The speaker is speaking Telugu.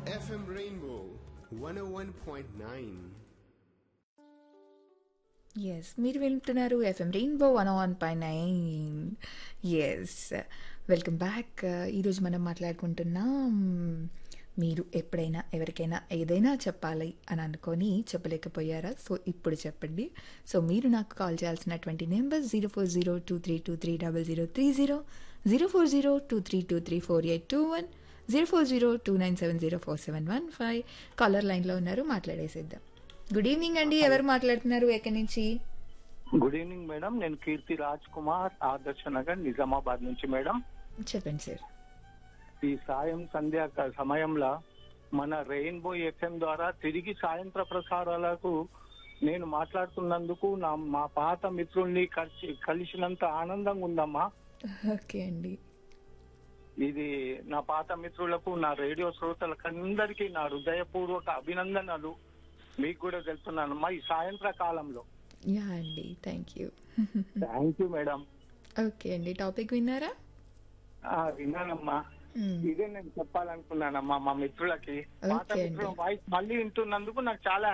FM Rainbow 101.9. ఎస్ మీరు వింటున్నారు ఎఫ్ఎం రెయిన్బో వన్ వన్ పై నైన్ ఎస్ వెల్కమ్ బ్యాక్ ఈరోజు మనం మాట్లాడుకుంటున్నాం మీరు ఎప్పుడైనా ఎవరికైనా ఏదైనా చెప్పాలి అని అనుకొని చెప్పలేకపోయారా సో ఇప్పుడు చెప్పండి సో మీరు నాకు కాల్ చేయాల్సినటువంటి number zero four zero two three two three double zero three zero zero four zero two three two three four eight two one zero four zero two nine seven zero four seven one five caller లైన్లో ఉన్నారు మాట్లాడేసేద్దాం గుడ్ ఈవినింగ్ అండి ఎవరు మాట్లాడుతున్నారు ఎక్కడి నుంచి గుడ్ ఈవినింగ్ మేడం నేను కీర్తి రాజ్ కుమార్ ఆదర్శ నగర్ నిజామాబాద్ నుంచి మేడం చెప్పండి సార్ ఈ సాయం సంధ్య క- సమయంలో మన రెయిన్బో ఎఫ్ఎం ద్వారా తిరిగి సాయంత్ర ప్రసారాలకు నేను మాట్లాడుతున్నందుకు నా మా పాత మిత్రుల్ని కలిసి కలిసినంత ఆనందంగా ఉందమ్మా ఓకే అండి ఇది నా పాత మిత్రులకు నా రేడియో శ్రోతలకు అందరికీ నా హృదయపూర్వక అభినందనలు మీకు కూడా తెలుపుతున్నానమ్మా ఈ సాయంత్ర కాలంలో యా అండి thank you thank you madam okay అండి టాపిక్ విన్నారా ఆ, విన్నానమ్మా మ్మ్. ఇదే నేను చెప్పాలనుకున్నానమ్మా మా మిత్రులకి పాత ఓకే అండి. మిత్రుల వాయిస్ మళ్ళీ వింటున్నందుకు నాకు చాలా